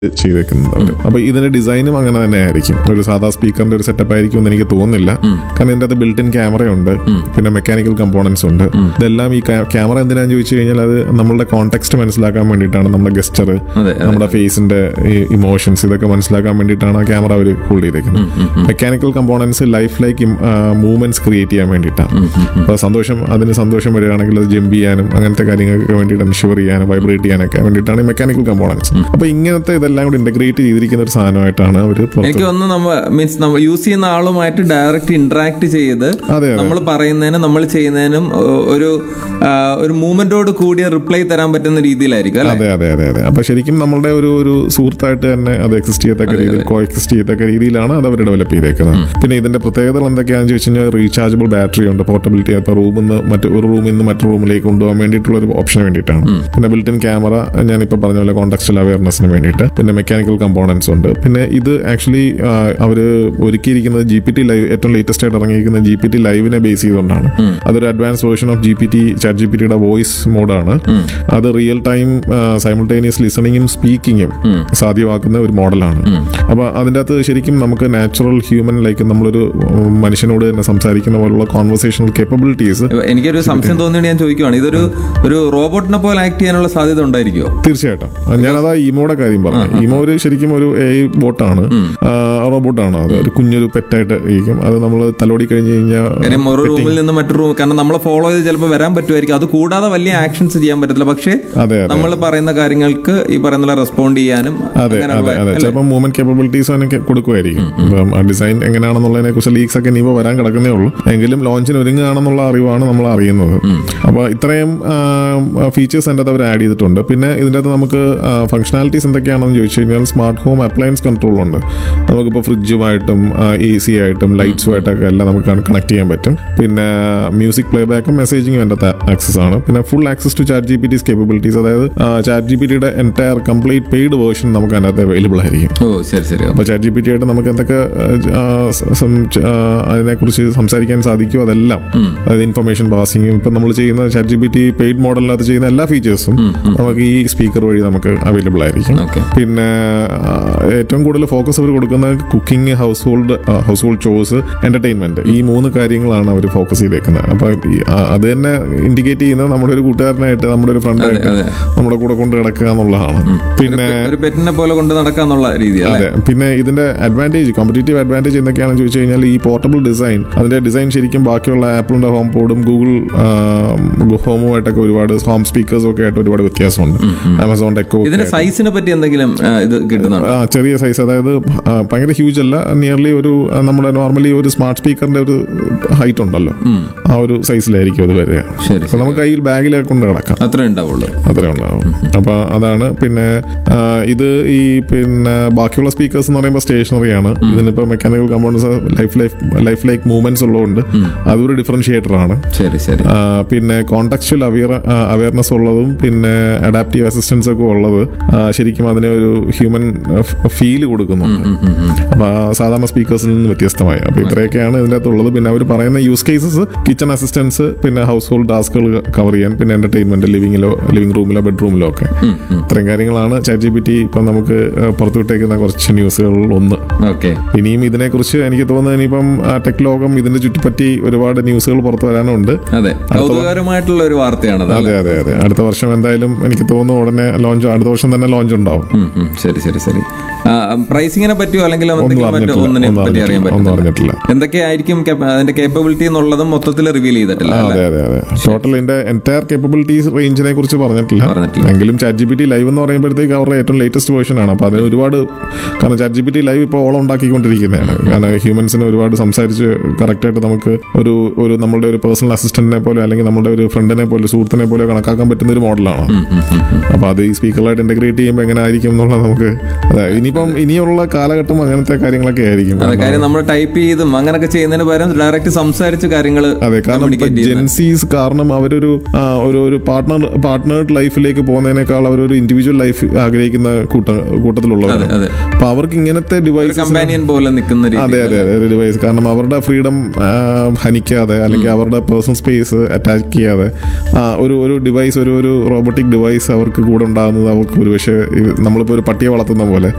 ചെയ്തേക്കുന്നത് അവര് അപ്പൊ ഇതിന്റെ ഡിസൈനും അങ്ങനെ തന്നെ ആയിരിക്കും ഒരു സാധാ സ്പീക്കറിന്റെ ഒരു സെറ്റപ്പ് ആയിരിക്കും എന്ന് എനിക്ക് തോന്നുന്നില്ല കാരണം ഇതിന്റെ അത് ബിൽറ്റ് ഇൻ ക്യാമറയുണ്ട് പിന്നെ മെക്കാനിക്കൽ കമ്പോണൻസ് ഉണ്ട് ഇതെല്ലാം ഈ ക്യാമറ എന്തിനാന്ന് ചോദിച്ചു കഴിഞ്ഞാൽ അത് നമ്മളുടെ കോണ്ടെക്സ്റ്റ് മനസ്സിലാക്കാൻ വേണ്ടിയിട്ടാണ് നമ്മുടെ ഗസ്റ്റർ അതെ നമ്മുടെ ഫേസിന്റെ ഇമോഷൻസ് ഇതൊക്കെ മനസ്സിലാക്കാൻ വേണ്ടിയിട്ടാണ് ആ ക്യാമറ അവർ ഹോൾഡ് ചെയ്തേക്കുന്നത് mechanical components life like movements create ചെയ്യാൻ വേണ്ടിയിട്ടാണ് അപ്പോൾ സന്തോഷം അതിന് സന്തോഷം വരികയാണെങ്കിൽ അത് ജമ്പ് ചെയ്യാനും അങ്ങനത്തെ കാര്യങ്ങൾക്ക് വേണ്ടിയിട്ട് എൻഷുവർ ചെയ്യാനും വൈബ്രേറ്റ് ചെയ്യാനൊക്കെ വേണ്ടിയിട്ടാണ് മെക്കാനിക്കൽ കമ്പോണൻസ് അപ്പോൾ ഇങ്ങനത്തെ ഇതെല്ലാം കൂടി ഇന്റഗ്രേറ്റ് ചെയ്തിരിക്കുന്ന ഒരു സാധനമായിട്ടാണ് അവർ എനിക്ക് തോന്നുന്നു നമ്മ മീൻസ് നമ്മൾ യൂസ് ചെയ്യുന്ന ആളുമായിട്ട് ഡയറക്റ്റ് ഇന്ററാക്ട് ചെയ്ത് അതെ അതെ നമ്മൾ പറയുന്നതിനും നമ്മൾ ചെയ്യുന്നതിനും ഒ- ഒരു ആ, ഒരു മൂവ്മെന്റോട് കൂടിയ റിപ്ലൈ തരാൻ പറ്റുന്ന രീതിയിലായിരിക്കും അല്ലെ അതെ അതെ അതെ അതെ അപ്പൊ ശരിക്കും നമ്മളുടെ ഒരു ഒരു സുഹൃത്തായിട്ട് തന്നെ അത് എക്സിസ്റ്റ് ചെയ്യത്തക്ക രീതിയിൽ കോ എക്സിസ്റ്റ് ചെയ്യത്തക്ക രീതിയിലാണ് അത് അവർ ഡെവലപ്പ് ചെയ്തേക്കുന്നത് പിന്നെ ഇതിന്റെ പ്രത്യേകതകൾ എന്തൊക്കെയാണെന്ന് ചോദിച്ചു കഴിഞ്ഞാൽ റീചാർജബിൾ ബാറ്ററി ഉണ്ട് പോർട്ടബിലിറ്റി ഇപ്പൊ റൂമിൽ നിന്ന് മറ്റു ഒരു റൂമിൽ നിന്ന് മറ്റു റൂമിലേക്ക് കൊണ്ടുപോകാൻ വേണ്ടിയിട്ടുള്ള ഒരു ഓപ്ഷന് വേണ്ടിയിട്ടാണ് പിന്നെ ബിൽറ്റ് ഇൻ ക്യാമറ ഞാനിപ്പോൾ പറഞ്ഞ പോലെ കോൺടാക്സ്റ്റൽ അവയർനെസ്സിന് വേണ്ടിയിട്ട് പിന്നെ മെക്കാനിക്കൽ കമ്പോണൻസ് ഉണ്ട് പിന്നെ ഇത് ആക്ച്വലി അവർ ഒരുക്കിയിരിക്കുന്നത് ജി പി ടി ലൈവ് ഏറ്റവും ലേറ്റസ്റ്റ് ആയിട്ട് ഇറങ്ങിയിരിക്കുന്ന ജി പി ടി ലൈവിനെ ബേസ് ചെയ്തുകൊണ്ടാണ് അതൊരു advance version of G P T chat G P ടിയുടെ വോയിസ് മോഡാണ് അത് റിയൽ ടൈം സൈമിൾട്ടേനിയസ് ലിസണിങ്ങും സ്പീക്കിങ്ങും സാധ്യമാക്കുന്ന ഒരു മോഡലാണ് അപ്പൊ അതിൻ്റെ അകത്ത് ശരിക്കും നമുക്ക് നാച്ചുറൽ ഹ്യൂമൻ ലൈക്ക് നമ്മളൊരു ഉം, മനുഷ്യനോട് തന്നെ സംസാരിക്കുന്ന പോലുള്ള കോൺവെർസേഷണൽ കേപ്പബിലിറ്റീസ് എനിക്കൊരു സംശയം തോന്നിയിട്ട് ഞാൻ ചോദിക്കുവാണ് ഇതൊരു ഒരു റോബോട്ടിനെ പോലെ ആക്ട് ചെയ്യാനുള്ള സാധ്യത ഉണ്ടായിരിക്കുമോ തീർച്ചയായിട്ടും ഞാനതാ ഇമോയുടെ കാര്യം പറഞ്ഞു ഇമോ ഒരു ശരിക്കും ഒരു എ ബോട്ടാണ് റോബോട്ടാണ് അത് ഒരു കുഞ്ഞൊരു പെറ്റായിട്ട് ഇരിക്കും അത് നമ്മൾ തലോടി കഴിഞ്ഞ് കഴിഞ്ഞാൽ കാര്യം ഒരു റൂമിൽ നിന്ന് മറ്റു റൂം കാരണം നമ്മളെ ഫോളോ ചെയ്ത് ചിലപ്പോൾ വരാൻ പറ്റുമായിരിക്കും അത് കൂടാതെ വലിയ ആക്ഷൻസ് ചെയ്യാൻ പറ്റത്തില്ല പക്ഷേ അതെ അതെ നമ്മൾ പറയുന്ന കാര്യങ്ങൾക്ക് ഈ പറയുന്ന റെസ്പോണ്ട് ചെയ്യാനും അതെ അങ്ങനെയുള്ള- അതെ അതെ ചിലപ്പോൾ മൂവ്മെന്റ് കേപ്പബിലിറ്റീസ് അതിനൊക്കെ കൊടുക്കുമായിരിക്കും ഇപ്പം ആ ഡിസൈൻ എങ്ങനെയാണെന്നുള്ളതിനെ കുറിച്ച് ലീക്സ് ഒക്കെ ഇനിയിപ്പോൾ വരാൻ കിടക്കുന്നേ ഉള്ളൂ എങ്കിലും ലോഞ്ചിന് ഒരുങ്ങുകയാണെന്നുള്ള അറിവാണ് നമ്മൾ അറിയുന്നത് അപ്പോൾ ഇത്രയും ഫീച്ചേഴ്സ് അതിൻ്റെ അകത്ത് അവർ ആഡ് ചെയ്തിട്ടുണ്ട് പിന്നെ ഇതിൻ്റെ അകത്ത് നമുക്ക് ഫംഗ്ഷനാലിറ്റീസ് എന്തൊക്കെയാണെന്ന് ചോദിച്ചു കഴിഞ്ഞാൽ സ്മാർട്ട് ഹോം അപ്ലയൻസ് കൺട്രോൾ ഉണ്ട് നമുക്കിപ്പോൾ ഫ്രിഡ്ജുമായിട്ടും എ സി ആയിട്ടും ലൈറ്റ്സുമായിട്ടൊക്കെ എല്ലാം നമുക്ക് കണക്ട് ചെയ്യാൻ പറ്റും പിന്നെ മ്യൂസിക് പ്ലേ ബാക്കും മെസ്സേജിങ്ങും അതിൻ്റെ അകത്ത് ആക്സസ് ആണ് പിന്നെ full access to chat G P T's capabilities അതായത് ചാറ്റ് ജി പി ടിയുടെ എൻറ്റയർ കംപ്ലീറ്റ് പെയ്ഡ് വേർഷൻ നമുക്ക് അതിനകത്ത് അവൈലബിൾ ആയിരിക്കും ഓ ശരി ശരി അപ്പോൾ ചാറ്റ് ജി പി ടി ആയിട്ട് നമുക്ക് എന്തൊക്കെ ആ, സ- സം- ച- ആ, അതിനെക്കുറിച്ച് സംസാരിക്കാൻ സാധിക്കും അതെല്ലാം അതായത് ഇൻഫർമേഷൻ പാസിങ്ങും ഇപ്പം നമ്മൾ ചെയ്യുന്ന chat G P T paid മോഡലിനകത്ത് ചെയ്യുന്ന എല്ലാ ഫീച്ചേഴ്സും നമുക്ക് ഈ സ്പീക്കർ വഴി നമുക്ക് അവൈലബിൾ ആയിരിക്കും ഓക്കെ പിന്നെ ആ, ഏറ്റവും കൂടുതൽ ഫോക്കസ് അവർ കൊടുക്കുന്നത് cooking household household ചോസ് എന്റർടൈൻമെന്റ് ഈ മൂന്ന് കാര്യങ്ങളാണ് അവർ ഫോക്കസ് ചെയ്തേക്കുന്നത് അപ്പൊ ഈ, ആ, അത് തന്നെ ഇൻഡിക്കേറ്റ് ചെയ്യുന്നത് നമ്മുടെ ഒരു കൂട്ടുകാരനായിട്ട് നമ്മുടെ ഒരു ഫ്രണ്ടായിട്ട് അതെ. നമ്മുടെ കൂടെ കൊണ്ട് കിടക്കുക എന്നുള്ളതാണ് പിന്നെ ഒരു പെറ്റിനെ പോലെ കൊണ്ട് നടക്കാന്നുള്ള രീതി അല്ലേ അതെ പിന്നെ ഇതിന്റെ അഡ്വാൻറ്റേജ് കോമ്പറ്റേറ്റീവ് അഡ്വാൻറ്റേജ് എന്തൊക്കെയാണെന്ന് ചോദിച്ചു കഴിഞ്ഞാൽ ഈ പോർട്ടബിൾ ഡിസൈൻ അതിന്റെ ഡിസൈൻ ശരിക്കും ബാക്കിയുള്ള ആപ്പിളിന്റെ ഹോം പോഡും ഗൂഗിൾ ഹോമുമായിട്ടൊക്കെ ഒരുപാട് ഹോം സ്പീക്കേഴ്സും ഒക്കെ ആയിട്ട് ഒരുപാട് വ്യത്യാസമുണ്ട് ആമസോൺ ടെക്കോ ഇതിന്റെ സൈസിനെ പറ്റി എന്തെങ്കിലും ആ, ഇത് കിട്ടുന്നുണ്ടോ ആ ചെറിയ സൈസ് അതായത് ആ, ഭയങ്കര ഹ്യൂജ് അല്ല നിയർലി ഒരു ആ, നമ്മുടെ നോർമലി ഒരു സ്മാർട്ട് സ്പീക്കറിന്റെ ഒരു ഹൈറ്റ് ഉണ്ടല്ലോ ആ ഒരു സൈസിലായിരിക്കും അത് വരിക ശരി അപ്പൊ നമുക്ക് കയ്യിൽ ബാഗിലൊക്കെ കൊണ്ട് കിടക്കാം അത്രേ ഉണ്ടാവുള്ളൂ അത്രേ ഉണ്ടാവും അപ്പൊ അതാണ് പിന്നെ ആ, ഇത് ഈ പിന്നെ ബാക്കിയുള്ള സ്പീക്കേഴ്സ് എന്ന് പറയുമ്പോൾ സ്റ്റേഷനറി ആണ് ഇതിനിപ്പോ mechanical components life life life like movements ഉള്ളതുകൊണ്ട് അതൊരു ഡിഫറൻഷിയേറ്റർ ആണ് ശരി ശരി ആ, പിന്നെ കോണ്ടാക്ച്വൽ അവയർ അവയർനെസ് ഉള്ളതും പിന്നെ അഡാപ്റ്റീവ് അസിസ്റ്റൻസ് ഒക്കെ ഉള്ളത് ആ, ശരിക്കും അതിനെ ഒരു ഹ്യൂമൻ ഫീൽ കൊടുക്കുന്നുണ്ട് അപ്പൊ ആ സാധാരണ സ്പീക്കേഴ്സിൽ നിന്ന് വ്യത്യസ്തമായി അപ്പൊ ഇത്രയൊക്കെയാണ് ഇതിൻ്റെ അകത്തുള്ളത് പിന്നെ അവർ പറയുന്ന യൂസ് കേസസ് കിച്ചൺ അസിസ്റ്റൻസ് പിന്നെ ഹൗസ് ഹോൾഡ് ടാസ്കുകൾ കവർ ചെയ്യാൻ പിന്നെ എന്റർടൈൻമെന്റ് ലിവിങ്ങിലോ ലിവിംഗ് റൂമിലോ ബെഡ്റൂമിലോ ഒക്കെ ഇത്രയും കാര്യങ്ങളാണ് ചാറ്റ് ജി പി ടി ഇപ്പം നമുക്ക് ആ, പുറത്തുവിട്ടേക്കുന്ന കുറച്ച് ന്യൂസുകളിൽ ഒന്ന് ഓക്കെ ഇനിയും ഇതിനെക്കുറിച്ച് എനിക്ക് തോന്നുന്നത് ഇനിയിപ്പം ആ, ടെക് ലോകം ഇതിനെ ചുറ്റിപ്പറ്റി ഒരുപാട് ന്യൂസുകൾ പുറത്തു വരാനുണ്ട് അതെ കൗതുകകരമായിട്ടുള്ള ഒരു വാർത്തയാണത് അതെ അതെ അതെ അടുത്ത വർഷം എന്തായാലും എനിക്ക് തോന്നുന്നു ഉടനെ ലോഞ്ച് അടുത്ത വർഷം തന്നെ ലോഞ്ച് ഉണ്ടാവും ഉം, ഉം. ശരി ശരി ശരി പ്രൈസിങ്ങിനെ പറ്റിയോ അല്ലെങ്കിൽ ഒന്നും എന്തെങ്കിലും മറ്റോ അറിഞ്ഞിട്ടില്ല ഒന്നിനെ ഒന്നും പറ്റി അറിയാൻ അറിഞ്ഞിട്ടില്ല ഒന്നും പറ്റില്ല അറിഞ്ഞിട്ടില്ല എന്തൊക്കെയായിരിക്കും cap- അതിന്റെ കേപ്പബിലിറ്റി എന്നുള്ളതും മൊത്തത്തിൽ റിവീൽ ചെയ്തിട്ടില്ല ആ, അല്ലേ? അതെ അതെ അതെ ടോട്ടൽ ഇതിന്റെ എൻറ്റയർ കേപ്പബിലിറ്റീസ് റേഞ്ചിനെ കുറിച്ച് പറഞ്ഞിട്ടില്ല പറഞ്ഞിട്ടില്ല. എങ്കിലും chat G P T live എന്ന് പറയുമ്പോഴത്തേക്ക് അവരുടെ ഏറ്റവും ലേറ്റസ്റ്റ് വേർഷൻ ആണ് അപ്പോൾ അതിന് ഒരുപാട് കാരണം chat G P T live ഇപ്പോൾ ഓളം ഉണ്ടാക്കിക്കൊണ്ടിരിക്കുന്നതാണ് കാരണം ഹ്യൂമൻസിന് ഒരുപാട് സംസാരിച്ച് കറക്റ്റായിട്ട് നമുക്ക് ഒരു ഒരു നമ്മുടെ ഒരു പേഴ്സണൽ അസിസ്റ്റന്റിനെ പോലെ അല്ലെങ്കിൽ നമ്മുടെ ഒരു ഫ്രണ്ടിനെ പോലെ സുഹൃത്തിനെ പോലെ കണക്കാക്കാൻ പറ്റുന്ന ഒരു മോഡലാണ് അപ്പോൾ അത് ഈ സ്പീക്കറിലായിട്ട് ഇന്റഗ്രേറ്റ് ചെയ്യുമ്പോൾ എങ്ങനെ ആയിരിക്കും എന്നുള്ളത് നമുക്ക് അതെ ഇനിയിപ്പം ഇനിയുള്ള കാലഘട്ടം അങ്ങനത്തെ കാര്യങ്ങളൊക്കെ ആയിരിക്കും അതെ കാര്യം നമ്മൾ ടൈപ്പ് ചെയ്തും അങ്ങനൊക്കെ ചെയ്യുന്നതിന് പകരം ഡയറക്റ്റ് സംസാരിച്ച് കാര്യങ്ങൾ അതെ കാരണം ഇപ്പൊ ജെൻസീസ് കാരണം അവരൊരു ആ, ഒരു ഒരു പാർട്ട്ണർ പാർട്ട്നേർഡ് ലൈഫിലേക്ക് പോകുന്നതിനേക്കാൾ അവരൊരു ഇൻഡിവിജ്വൽ ലൈഫ് ആഗ്രഹിക്കുന്ന കൂട്ട കൂട്ടത്തിലുള്ളവരാണ് അതെ അപ്പൊ അവർക്ക് ഇങ്ങനത്തെ ഡിവൈസ് കമ്പാനിയൻ പോലെ നിൽക്കുന്ന രീതി അതെ അതെ അതെ ഒരു ഡിവൈസ് കാരണം അവരുടെ ഫ്രീഡം ഹനിക്കാതെ അല്ലെങ്കിൽ അവരുടെ പേഴ്സണൽ സ്പേസ് അറ്റാച്ച് ചെയ്യാതെ ആ, ഒരു ഒരു ഡിവൈസ് ഒരു ഒരു റോബോട്ടിക് ഡിവൈസ് അവർക്ക് കൂടെ ഉണ്ടാകുന്നത് അവർക്ക് ഒരു പക്ഷേ നമ്മളിപ്പോൾ ഒരു പട്ടിയെ വളർത്തുന്ന പോലെ